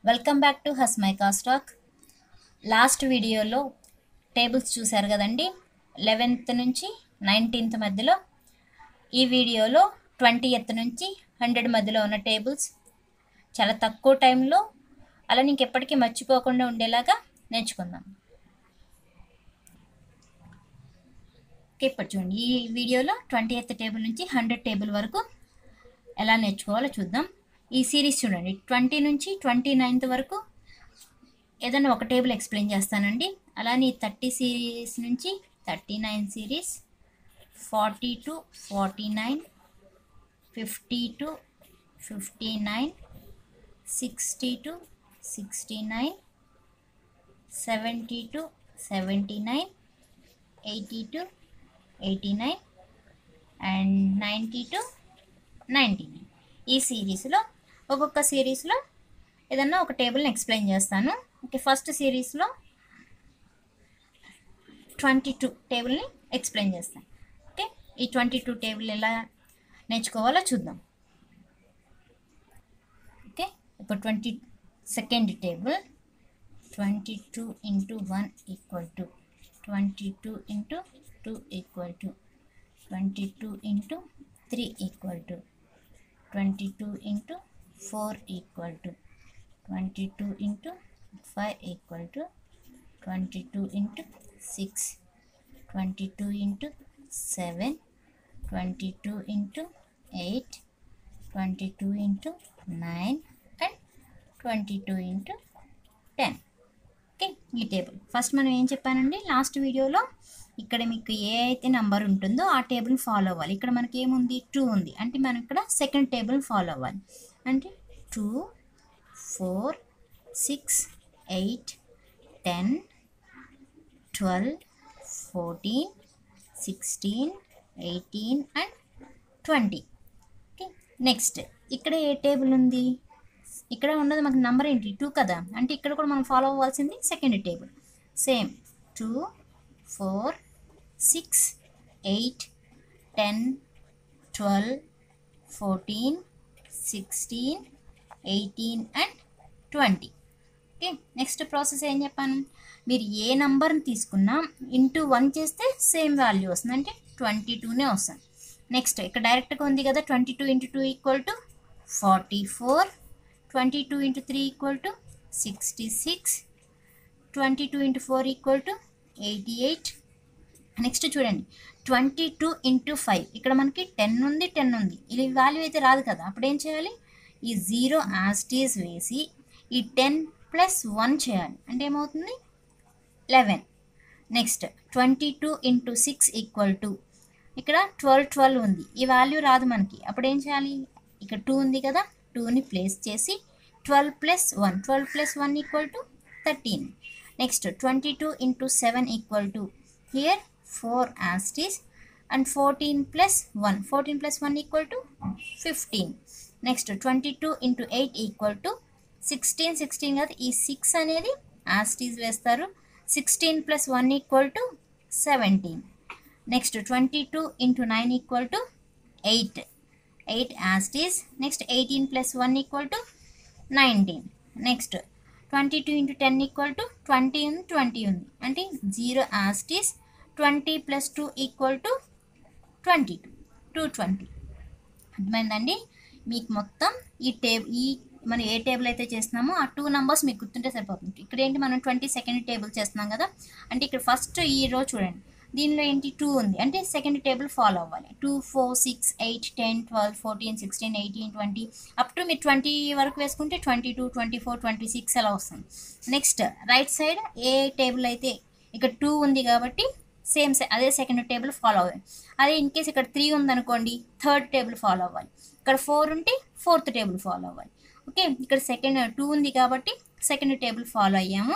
welcome back to హస్మైకా స్టాక్ last వీడియోలో టేబుల్స్ చూశారు కదండి లెవెన్త్ నుంచి నైన్టీన్త్ మధ్యలో ఈ వీడియోలో ట్వంటీ ఎత్ నుంచి హండ్రెడ్ మధ్యలో ఉన్న టేబుల్స్ చాలా తక్కువ టైంలో అలా నీకు ఎప్పటికీ మర్చిపోకుండా ఉండేలాగా నేర్చుకుందాం ఓకే ఇప్పుడు చూడండి ఈ వీడియోలో ట్వంటీ ఎత్ టేబుల్ నుంచి హండ్రెడ్ టేబుల్ వరకు ఎలా నేర్చుకోవాలో చూద్దాం ఈ సిరీస్ చూడండి ట్వంటీ నుంచి ట్వంటీ నైన్త్ వరకు ఏదైనా ఒక టేబుల్ ఎక్స్ప్లెయిన్ చేస్తానండి అలానే థర్టీ సిరీస్ నుంచి thirty nine series forty to forty nine fifty to fifty nine sixty to sixty nine seventy to seventy nine eighty to eighty nine and ninety to ninety nine ఈ సిరీస్లో ఒక్కొక్క సిరీస్లో ఏదన్నా ఒక టేబుల్ని ఎక్స్ప్లెయిన్ చేస్తాను okay first సిరీస్లో twenty two టేబుల్ని ఎక్స్ప్లెయిన్ చేస్తాను ఓకే ఈ ట్వంటీ టూ టేబుల్ ఎలా నేర్చుకోవాలో చూద్దాం ఓకే ఇప్పుడు twenty second table twenty two into one equal to twenty two into two equal to twenty two into three equal to twenty two into four equal to twenty two into five equal to twenty two into six twenty two into seven twenty two into eight twenty two into nine and twenty two into ten okay ఈ table first మనం ఏం చెప్పానండి last వీడియోలో ఇక్కడ మీకు ఏ అయితే number ఉంటుందో ఆ టేబుల్ ఫాలో అవ్వాలి ఇక్కడ మనకి ఏముంది టూ ఉంది అంటే మనం ఇక్కడ సెకండ్ టేబుల్ ఫాలో అవ్వాలి అంటే two four six eight ten twelve fourteen sixteen eighteen and twenty okay next ఇక్కడ ఏ టేబుల్ ఉంది ఇక్కడ ఉన్నది మనకి నెంబర్ ఏంటి టూ కదా అంటే ఇక్కడ కూడా మనం ఫాలో అవ్వాల్సింది second table same two four six eight ten twelve fourteen sixteen eighteen and twenty okay next process ఏం చెప్పాను మీరు ఏ నంబర్ని తీసుకున్నా ఇంటూ వన్ చేస్తే సేమ్ వాల్యూ వస్తుంది అంటే ట్వంటీ టూనే వస్తుంది నెక్స్ట్ ఇక్కడ డైరెక్ట్గా ఉంది కదా twenty two into two equal to forty four twenty two into three equal to sixty six twenty two into four equal to eighty eight next చూడండి twenty two into five ఇక్కడ మనకి ten ఉంది ten ఉంది ఇది value అయితే రాదు కదా అప్పుడు ఏం చేయాలి ఈ జీరో యాస్టీస్ వేసి ఈ టెన్ ప్లస్ వన్ చేయాలి అంటే ఏమవుతుంది eleven next twenty two into six equal to ఇక్కడ ట్వెల్వ్ ట్వెల్వ్ ఉంది ఈ వాల్యూ రాదు మనకి అప్పుడు ఏం చేయాలి ఇక్కడ టూ ఉంది కదా టూని ప్లేస్ చేసి twelve plus one twelve plus one equal to thirteen next twenty two into seven equal to here four as it is and fourteen plus one fourteen plus one equal to fifteen next twenty two into eight equal to sixteen sixteen కదా ఈ six అనేది as it is వేస్తారు sixteen plus one equal to seventeen next twenty two into nine equal to eight eight as it is next eighteen plus one equal to nineteen next twenty two into ten equal to twenty ఉంది twenty ఉంది అంటే zero as it is twenty plus two equal to twenty two two twenty అర్థమైందండి మీకు మొత్తం ఈ table ఈ మనం ఏ table అయితే చేస్తున్నామో ఆ టూ నెంబర్స్ మీకు గుర్తుంటే సరిపోతుంది ఇక్కడ ఏంటి మనం ట్వంటీ సెకండ్ టేబుల్ చేస్తున్నాం కదా అంటే ఇక్కడ ఫస్ట్ ఈ రో చూడండి దీనిలో ఏంటి టూ ఉంది అంటే సెకండ్ టేబుల్ ఫాలో అవ్వాలి two four six eight ten twelve fourteen sixteen eighteen twenty up to మీరు ట్వంటీ వరకు వేసుకుంటే twenty two twenty four twenty six అలా వస్తుంది నెక్స్ట్ రైట్ సైడ్ ఏ టేబుల్ అయితే ఇక్కడ టూ ఉంది కాబట్టి సేమ్ అదే సెకండ్ టేబుల్ ఫాలో అవ్వాలి అదే ఇన్ కేస్ ఇక్కడ త్రీ ఉందనుకోండి థర్డ్ టేబుల్ ఫాలో అవ్వాలి ఇక్కడ ఫోర్ ఉంటే ఫోర్త్ టేబుల్ ఫాలో అవ్వాలి ఓకే ఇక్కడ సెకండ్ టూ ఉంది కాబట్టి సెకండ్ టేబుల్ ఫాలో అయ్యాము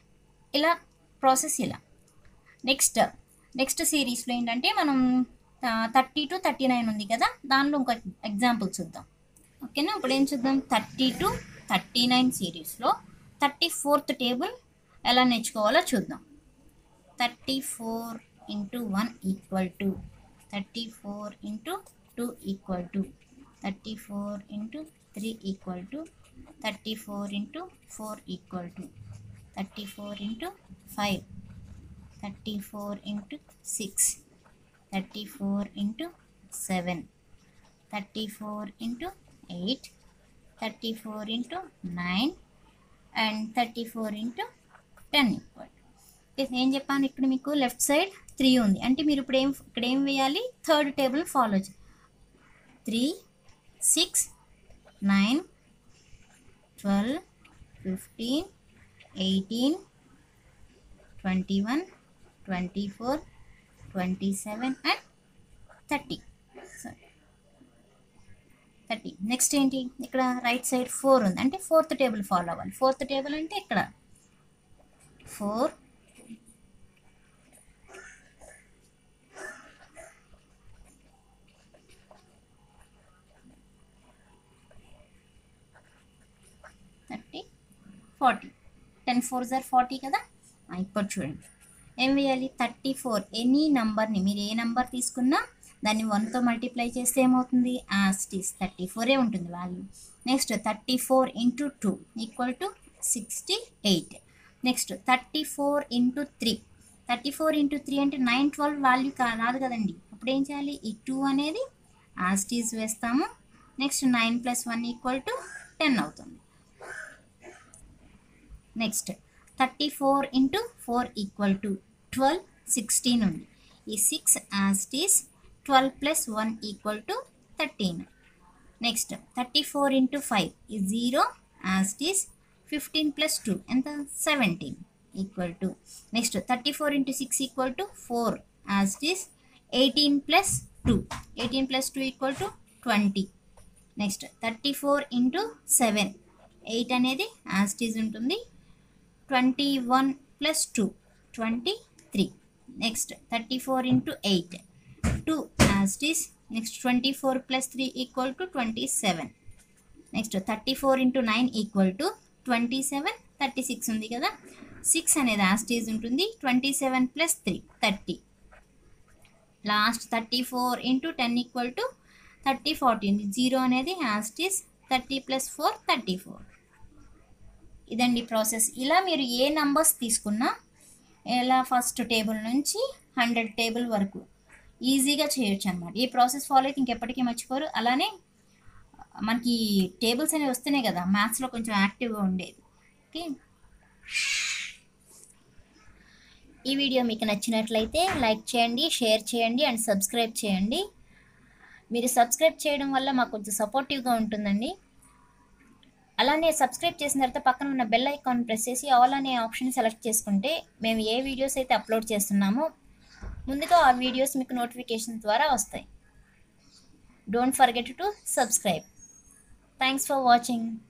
ఇలా ప్రాసెస్ ఇలా నెక్స్ట్ నెక్స్ట్ సిరీస్లో ఏంటంటే మనం థర్టీ టు థర్టీ నైన్ ఉంది కదా దానిలో ఇంకో ఎగ్జాంపుల్ చూద్దాం ఓకేనా ఇప్పుడు ఏం చూద్దాం థర్టీ టు థర్టీ నైన్ సిరీస్లో థర్టీ ఫోర్త్ టేబుల్ ఎలా నేర్చుకోవాలో చూద్దాం thirty four into one equal to thirty four into two equal to thirty four into three equal to thirty four into four equal to thirty four into five thirty four into six thirty four into seven thirty four into eight thirty four into nine and thirty four into ten equal ఏం చెప్పాను ఇక్కడ మీకు left side three ఉంది అంటే మీరు ఇప్పుడు ఏం ఇక్కడ ఏం వేయాలి third table follow three six nine twelve fifteen eighteen twenty one twenty four twenty seven and thirty sorry thirty next ఏంటి ఇక్కడ రైట్ సైడ్ ఫోర్ ఉంది అంటే ఫోర్త్ టేబుల్ ఫాలో అవ్వాలి ఫోర్త్ టేబుల్ అంటే ఇక్కడ four thirty forty ten four జార్ forty కదా ఆ, ఇప్పుడు చూడండి ఏం వేయాలి థర్టీ ఫోర్ ఎనీ నంబర్ని మీరు ఏ నంబర్ తీసుకున్నా దాన్ని వన్తో మల్టిప్లై చేస్తే ఏమవుతుంది ఆస్టీస్ థర్టీ ఫోరే ఉంటుంది value next thirty four into two equal to sixty eight next thirty four into three thirty four into three అంటే నైన్ ట్వెల్వ్ వాల్యూ కా రాదు కదండి అప్పుడు ఏం చేయాలి ఈ టూ అనేది ఆస్టీస్ వేస్తాము next nine plus one equal to ten అవుతుంది next thirty four into four equal to twelve sixteen ఉంది ఈ six as it is twelve plus one equal to thirteen next thirty four into five ఈ zero as it is fifteen plus two ఎంత seventeen equal to next thirty four into six equal to four as it is eighteen plus two eighteen plus two equal to twenty next thirty four into seven eight అనేది as it is ఉంటుంది twenty one plus two twenty three next thirty four into eight two as it is next twenty four plus three equal to twenty seven next thirty four into nine equal to twenty seven thirty six ఉంది కదా six అనేది as it is ఉంటుంది twenty seven plus three thirty last thirty four into ten equal to thirty fourteen zero అనేది as it is thirty plus four thirty four ఇదండి process ఇలా మీరు ఏ numbers తీసుకున్నా ఎలా ఫస్ట్ టేబుల్ నుంచి హండ్రెడ్ టేబుల్ వరకు ఈజీగా చేయొచ్చు అనమాట ఈ ప్రాసెస్ ఫాలో అయితే ఇంకెప్పటికీ మర్చిపోరు అలానే మనకి టేబుల్స్ అనేవి వస్తున్నాయి కదా మ్యాథ్స్లో కొంచెం యాక్టివ్గా ఉండేది ఓకే ఈ వీడియో మీకు నచ్చినట్లయితే లైక్ చేయండి షేర్ చేయండి అండ్ సబ్స్క్రైబ్ చేయండి మీరు సబ్స్క్రైబ్ చేయడం వల్ల మాకు కొంచెం సపోర్టివ్గా ఉంటుందండి అలానే సబ్స్క్రైబ్ చేసిన తర్వాత పక్కన ఉన్న బెల్ ఐకాన్ ప్రెస్ చేసి ఆల్ అనే ఆప్షన్ సెలెక్ట్ చేసుకుంటే మేము ఏ వీడియోస్ అయితే అప్లోడ్ చేస్తున్నామో ముందుగా ఆ వీడియోస్ మీకు నోటిఫికేషన్ ద్వారా వస్తాయి don't forget to subscribe thanks for watching